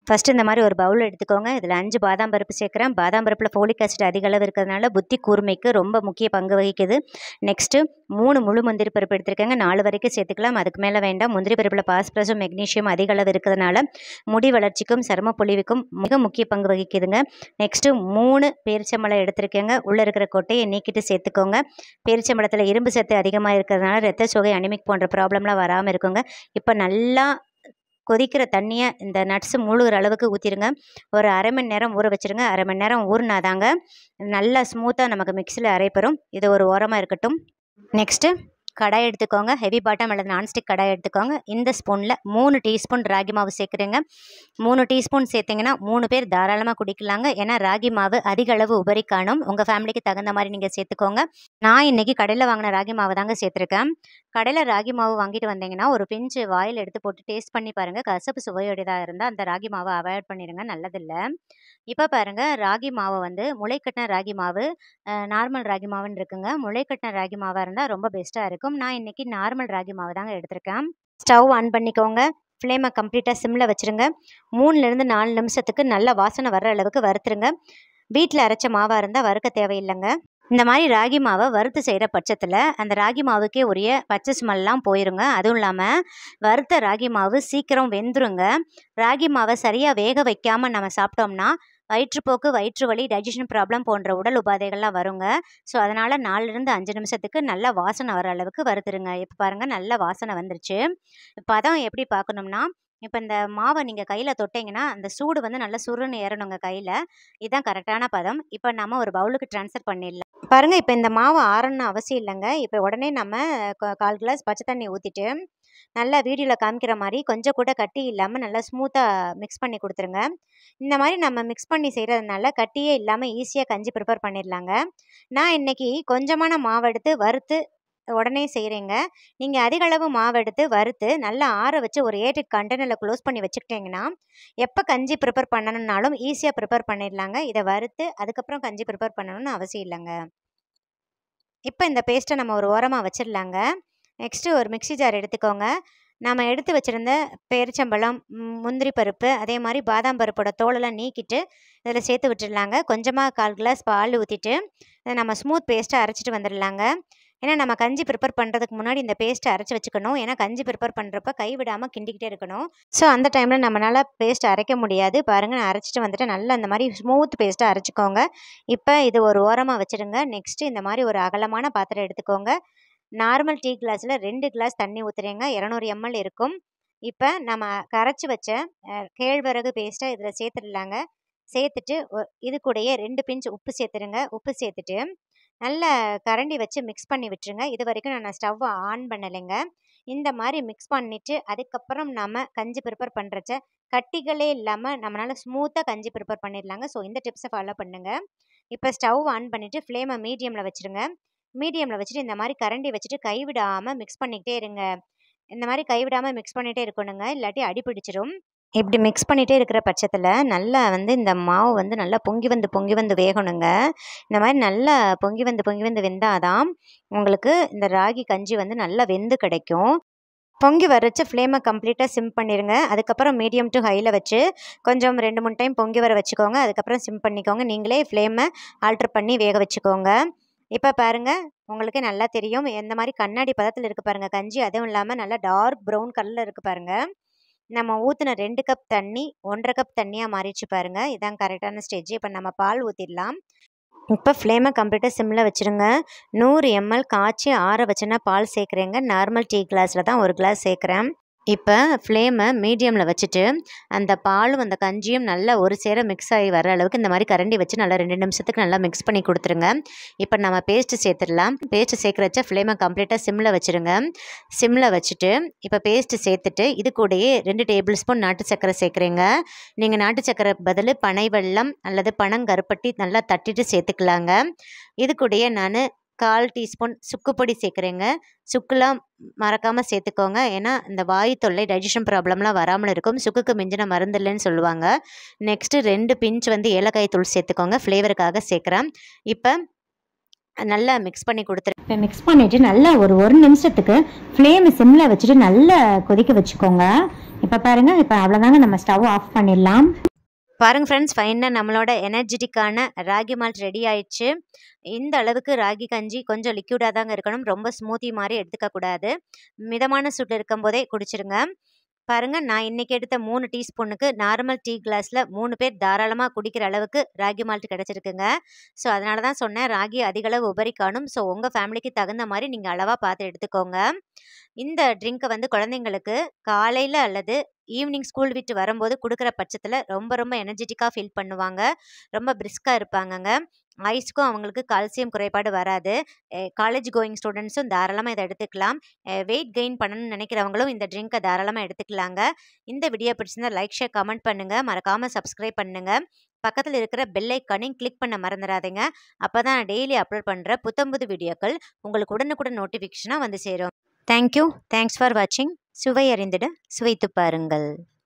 first இந்த மாதிரி ஒரு பவுல் எடுத்துக்கோங்க இதில் அஞ்சு பாதாம் பருப்பு சேர்க்குறேன் பாதாம் பருப்பில் ஃபோலிக் ஆசிட் அதிக அளவு இருக்கிறதுனால புத்தி கூர்மைக்கு ரொம்ப முக்கிய பங்கு வகிக்குது நெக்ஸ்ட்டு மூணு முழு முந்திரி பருப்பு எடுத்துருக்கேங்க நாலு வரைக்கும் சேர்த்துக்கலாம் அதுக்கு மேலே வேண்டாம் முந்திரி பருப்பில் பாஸ்பரஸும் மெக்னீஷியம் அதிக அளவு இருக்கிறதுனால முடி வளர்ச்சிக்கும் சரும பொலிவுக்கும் மிக முக்கிய பங்கு வகிக்குதுங்க நெக்ஸ்ட்டு மூணு பேரிச்சம்பழம் எடுத்திருக்கேங்க உள்ளே இருக்கிற கொட்டையை நீக்கிட்டு சேர்த்துக்கோங்க பேரிச்சம்பழத்தில் இரும்பு சத்து அதிகமாக இருக்கிறதுனால ரத்த சோகை அனிமிக் போன்ற ப்ராப்ளம்லாம் வராமல் இருக்குங்க இப்போ நல்லா கொதிக்கிற தண்ணியை இந்த நட்ஸு முழுகிற அளவுக்கு ஊற்றிடுங்க ஒரு அரை மணி நேரம் ஊற வச்சுருங்க அரை மணி நேரம் ஊறினாதாங்க நல்லா ஸ்மூத்தாக நமக்கு மிக்சியில் அரைப்பெறும் இது ஒரு ஓரமாக இருக்கட்டும் நெக்ஸ்ட்டு கடாய் எடுத்துக்கோங்க ஹெவி பாட்டம் அல்லது நான்ஸ்டிக் கடாய் எடுத்துக்கோங்க இந்த ஸ்பூனில் மூணு டீஸ்பூன் ராகி மாவு சேர்க்குறேங்க மூணு டீஸ்பூன் சேர்த்திங்கன்னா மூணு பேர் தாராளமாக குடிக்கலாங்க ஏன்னா ராகி மாவு அதிக அளவு உபரி காணும் உங்கள் ஃபேமிலிக்கு தகுந்த மாதிரி நீங்கள் சேர்த்துக்கோங்க நான் இன்றைக்கி கடையில் வாங்கின ராகி மாவு தாங்க சேர்த்துருக்கேன் கடையில் ராகி மாவு வாங்கிட்டு வந்தீங்கன்னா ஒரு பிஞ்சு வாயில் எடுத்து போட்டு டேஸ்ட் பண்ணி பாருங்கள் கசப்பு சுவையுடையதாக இருந்தால் அந்த ராகி மாவை அவாய்ட் பண்ணிடுங்க நல்லதில்லை இப்போ பாருங்கள் ராகி மாவை வந்து முளைக்கட்டின ராகி மாவு நார்மல் ராகி மாவுன்னு இருக்குங்க முளைக்கட்டின ராகி மாவாக இருந்தால் ரொம்ப பெஸ்ட்டாக இருக்கும் நான் இன்றைக்கி நார்மல் ராகி மாவு தாங்க எடுத்திருக்கேன் ஸ்டவ் ஆன் பண்ணிக்கோங்க ஃப்ளேமை கம்ப்ளீட்டாக சிம்மில் வச்சுருங்க மூணுலேருந்து நாலு நிமிஷத்துக்கு நல்ல வாசனை வர்ற அளவுக்கு வறுத்துருங்க வீட்டில் அரைச்ச மாவாக இருந்தால் வறுக்க தேவையில்லைங்க இந்த மாதிரி ராகி மாவை வறுத்து செய்கிற பட்சத்தில் அந்த ராகி மாவுக்கே உரிய பச்சை ஸ்மெல்லாம் போயிருங்க அதுவும் இல்லாமல் வறுத்த ராகி மாவு சீக்கிரம் வெந்துருங்க ராகி மாவை சரியாக வேக வைக்காமல் நம்ம சாப்பிட்டோம்னா வயிற்றுப்போக்கு வயிற்று வலி டைஜஷன் ப்ராப்ளம் போன்ற உடல் உபாதைகள்லாம் வருங்க ஸோ அதனால் நாலுலேருந்து அஞ்சு நிமிஷத்துக்கு நல்ல வாசனை வர அளவுக்கு வறுத்துருங்க இப்போ பாருங்கள் நல்ல வாசனை வந்துருச்சு பதம் எப்படி பார்க்கணும்னா இப்போ இந்த மாவை நீங்கள் கையில் தொட்டிங்கன்னா அந்த சூடு வந்து நல்லா சுருன்னு ஏறணுங்க கையில் இதுதான் கரெக்டான பதம் இப்போ நம்ம ஒரு பவுலுக்கு ட்ரான்ஸ்ஃபர் பண்ணிடலாம் பாருங்கள் இப்போ இந்த மாவு ஆறணும்னு அவசியம் இல்லைங்க இப்போ உடனே நம்ம கா- கால் கிளாஸ் பச்சை தண்ணி ஊற்றிட்டு நல்லா வீடியோவில் காமிக்கிற மாதிரி கொஞ்சம் கூட கட்டி இல்லாமல் நல்லா ஸ்மூத்தாக மிக்ஸ் பண்ணி கொடுத்துருங்க இந்த மாதிரி நம்ம மிக்ஸ் பண்ணி செய்கிறதுனால கட்டியே இல்லாமல் ஈஸியாக கஞ்சி ப்ரிப்பேர் பண்ணிடலாங்க நான் இன்னைக்கு கொஞ்சமான மாவு எடுத்து வறுத்து உடனே செய்கிறேங்க நீங்கள் அதிக அளவு மாவு எடுத்து வறுத்து நல்லா ஆற வச்சு ஒரு ஏட்டு கண்டெய்னரில் க்ளோஸ் பண்ணி வச்சுக்கிட்டிங்கன்னா எப்போ கஞ்சி ப்ரிப்பேர் பண்ணணும்னாலும் ஈஸியாக ப்ரிப்பேர் பண்ணிடலாங்க இதை வறுத்து அதுக்கப்புறம் கஞ்சி ப்ரிப்பேர் பண்ணணும்னு அவசியம் இல்லைங்க இப்போ இந்த பேஸ்ட்டை நம்ம ஒரு ஓரமாக வச்சிடலாங்க நெக்ஸ்ட்டு ஒரு மிக்ஸி ஜார் எடுத்துக்கோங்க நம்ம எடுத்து வச்சுருந்த பேரிச்சம்பழம் ம், முந்திரி பருப்பு அதே மாதிரி பாதாம் பருப்போட தோலெல்லாம் நீக்கிட்டு இதில் சேர்த்து விட்டுடலாங்க கொஞ்சமாக கால் கிளாஸ் பால் ஊற்றிட்டு இதை நம்ம ஸ்மூத் பேஸ்ட்டாக அரைச்சிட்டு வந்துடலாங்க ஏன்னா நம்ம கஞ்சி ப்ரிப்பேர் பண்ணுறதுக்கு முன்னாடி இந்த பேஸ்ட்டை அரைச்சி வச்சுக்கணும் ஏன்னா கஞ்சி ப்ரிப்பேர் பண்ணுறப்ப கை விடாமல் கிண்டிக்கிட்டே இருக்கணும் ஸோ அந்த டைமில் நம்மளால் பேஸ்ட் அரைக்க முடியாது பாருங்கள் நான் அரைச்சிட்டு வந்துட்டு நல்லா அந்த மாதிரி ஸ்மூத் பேஸ்ட்டாக அரைச்சிக்கோங்க இப்போ இது ஒரு ஓரமாக வச்சுடுங்க நெக்ஸ்ட்டு இந்த மாதிரி ஒரு அகலமான பாத்திரம் எடுத்துக்கோங்க நார்மல் டீ கிளாஸில் ரெண்டு கிளாஸ் தண்ணி ஊற்றுறேங்க இரநூறு எம்எல் இருக்கும் இப்போ நம்ம கரைச்சி வச்ச அஹ், கேழ்வரகு பேஸ்ட்டை இதில் சேர்த்துடலாங்க சேர்த்துட்டு ஒ- இது கூடயே ரெண்டு பிஞ்ச் உப்பு சேர்த்துருங்க உப்பு சேர்த்துட்டு நல்ல கரண்டி வச்சு மிக்ஸ் பண்ணி விட்டுருங்க இது வரைக்கும் நான் ஸ்டவ் ஆன் பண்ணலைங்க இந்த மாதிரி மிக்ஸ் பண்ணிவிட்டு அதுக்கப்புறம் நம்ம கஞ்சி ப்ரிப்பேர் பண்ணுறச்ச கட்டிகளே இல்லாமல் நம்மளால் ஸ்மூத்தாக கஞ்சி ப்ரிப்பேர் பண்ணிடலாங்க ஸோ இந்த டிப்ஸை ஃபாலோ பண்ணுங்கள் இப்போ ஸ்டவ் ஆன் பண்ணிவிட்டு ஃப்ளேமை மீடியமில் வச்சுருங்க மீடியமில் வச்சுட்டு இந்த மாதிரி கரண்டி வச்சுட்டு கைவிடாமல் மிக்ஸ் பண்ணிக்கிட்டே இருங்க இந்த மாதிரி கைவிடாமல் மிக்ஸ் பண்ணிகிட்டே இருக்கணுங்க இல்லாட்டி அடி பிடிச்சிரும் இப்படி மிக்ஸ் பண்ணிகிட்டே இருக்கிற பட்சத்தில் நல்லா வந்து இந்த மாவு வந்து நல்லா பொங்கி வந்து பொங்கி வந்து வேகணுங்க இந்த மாதிரி நல்லா பொங்கி வந்து பொங்கி வந்து வெந்தாதான் உங்களுக்கு இந்த ராகி கஞ்சி வந்து நல்லா வெந்து கிடைக்கும் பொங்கி வரைச்ச ஃப்ளேமை கம்ப்ளீட்டாக சிம் பண்ணிடுங்க அதுக்கப்புறம் மீடியம் டு ஹையில் வச்சு கொஞ்சம் ரெண்டு மூணு டைம் பொங்கி வர வச்சுக்கோங்க அதுக்கப்புறம் சிம் பண்ணிக்கோங்க நீங்களே ஃப்ளேமை ஆல்ட்ரு பண்ணி வேக வச்சுக்கோங்க இப்போ பாருங்கள் உங்களுக்கு நல்லா தெரியும் எந்த மாதிரி கண்ணாடி பதத்தில் இருக்குது பாருங்கள் கஞ்சி அதுவும் இல்லாமல் நல்லா டார்க் ப்ரௌன் கலரில் இருக்குது பாருங்கள் நம்ம ஊற்றின ரெண்டு கப் தண்ணி ஒன்றரை கப் தண்ணியாக மாறிடுச்சு பாருங்கள் இதான் கரெக்டான ஸ்டேஜ் இப்போ நம்ம பால் ஊற்றிடலாம் இப்போ ஃப்ளேமை கம்ப்ளீட்டாக சிம்மில் வச்சுருங்க நூறு எம்எல் காய்ச்சி ஆற வச்சுனா பால் சேர்க்குறேங்க நார்மல் டீ கிளாஸில் தான் ஒரு கிளாஸ் சேர்க்குறேன் இப்போ ஃப்ளேமை மீடியமில் வச்சுட்டு அந்த பாலும் அந்த கஞ்சியும் நல்லா ஒரு சேர மிக்ஸ் ஆகி வர அளவுக்கு இந்த மாதிரி கரண்டி வச்சு நல்லா ரெண்டு நிமிஷத்துக்கு நல்லா மிக்ஸ் பண்ணி கொடுத்துருங்க இப்போ நம்ம பேஸ்ட்டு சேர்த்துடலாம் பேஸ்ட்டு சேர்க்குறச்ச ஃப்ளேமை கம்ப்ளீட்டாக சிம்மில் வச்சுருங்க சிம்மில் வச்சுட்டு இப்போ பேஸ்ட்டு சேர்த்துட்டு இது கூடயே ரெண்டு டேபிள் ஸ்பூன் நாட்டு சர்க்கரை சேர்க்குறீங்க நீங்கள் நாட்டு சர்க்கரை பதில் பனை வெல்லம் அல்லது பனங்கருப்பட்டி நல்லா தட்டிட்டு சேர்த்துக்கலாங்க இது கூடயே நான் கால் டீஸ்பூன் சுக்குப்பொடி சேர்க்குறேங்க சுக்குலாம் மறக்காமல் சேர்த்துக்கோங்க ஏன்னா இந்த வாயு தொல்லை டைஜஷன் ப்ராப்ளம்லாம் வராமல் இருக்கும் சுக்குக்கு மிஞ்சின மருந்து இல்லைன்னு சொல்லுவாங்க நெக்ஸ்ட்டு ரெண்டு பிஞ்ச் வந்து ஏலக்காய் தூள் சேர்த்துக்கோங்க ஃப்ளேவருக்காக சேர்க்குறேன் இப்போ நல்லா மிக்ஸ் பண்ணி கொடுத்துரு இப்போ மிக்ஸ் பண்ணிவிட்டு நல்லா ஒரு ஒரு நிமிஷத்துக்கு ஃப்ளேமை சிம்மில் வச்சுட்டு நல்லா கொதிக்க வச்சுக்கோங்க இப்போ பாருங்கள் இப்போ அவ்வளோதாங்க நம்ம ஸ்டவ் ஆஃப் பண்ணிடலாம் பாருங்க ஃப்ரெண்ட்ஸ் ஃபைனாக நம்மளோட எனர்ஜெட்டிக்கான ராகி மால்ட் ரெடி ஆயிடுச்சு இந்த அளவுக்கு ராகி கஞ்சி கொஞ்சம் லிக்யூடாக தாங்க இருக்கணும் ரொம்ப ஸ்மூத்தி மாதிரி எடுத்துக்க கூடாது மிதமான சூட்டில் இருக்கும் போதே குடிச்சிருங்க பாருங்க நான் இன்னைக்கு எடுத்த மூணு டீஸ்பூனுக்கு நார்மல் டீ கிளாஸில் மூணு பேர் தாராளமாக குடிக்கிற அளவுக்கு ராகி மால்ட் கிடச்சிருக்குங்க ஸோ அதனால தான் சொன்னேன் ராகி அதிக அளவு உபரி காணும் ஸோ உங்கள் ஃபேமிலிக்கு தகுந்த மாதிரி நீங்கள் அளவாக பார்த்து எடுத்துக்கோங்க இந்த ட்ரிங்க்கை வந்து குழந்தைங்களுக்கு காலையில் அல்லது ஈவினிங் ஸ்கூல் விட்டு வரும்போது கொடுக்குற பட்சத்தில் ரொம்ப ரொம்ப எனர்ஜெட்டிக்காக ஃபீல் பண்ணுவாங்க ரொம்ப பிரிஸ்காக இருப்பாங்கங்க ஐஸ்க்கும் அவங்களுக்கு கால்சியம் குறைபாடு வராது காலேஜ் கோயிங் ஸ்டூடெண்ட்ஸும் தாராளமாக இதை எடுத்துக்கலாம் வெயிட் கெயின் பண்ணணும்னு நினைக்கிறவங்களும் இந்த ட்ரிங்க்கை தாராளமாக எடுத்துக்கலாங்க இந்த வீடியோ பிடிச்சிருந்தா லைக் ஷேர் கமெண்ட் பண்ணுங்கள் மறக்காமல் சப்ஸ்கிரைப் பண்ணுங்கள் பக்கத்தில் இருக்கிற பெல் ஐக்கானையும் கிளிக் பண்ண மறந்துடாதீங்க அப்போ தான் நான் டெய்லி அப்லோட் பண்ணுற புத்தம்புது வீடியோக்கள் உங்களுக்கு உடனுக்குடன் நோட்டிஃபிகேஷனாக வந்து சேரும் தேங்க்யூ தேங்க்ஸ் ஃபார் வாட்சிங் சுவை அறிந்திட சுவைத்து பாருங்கள்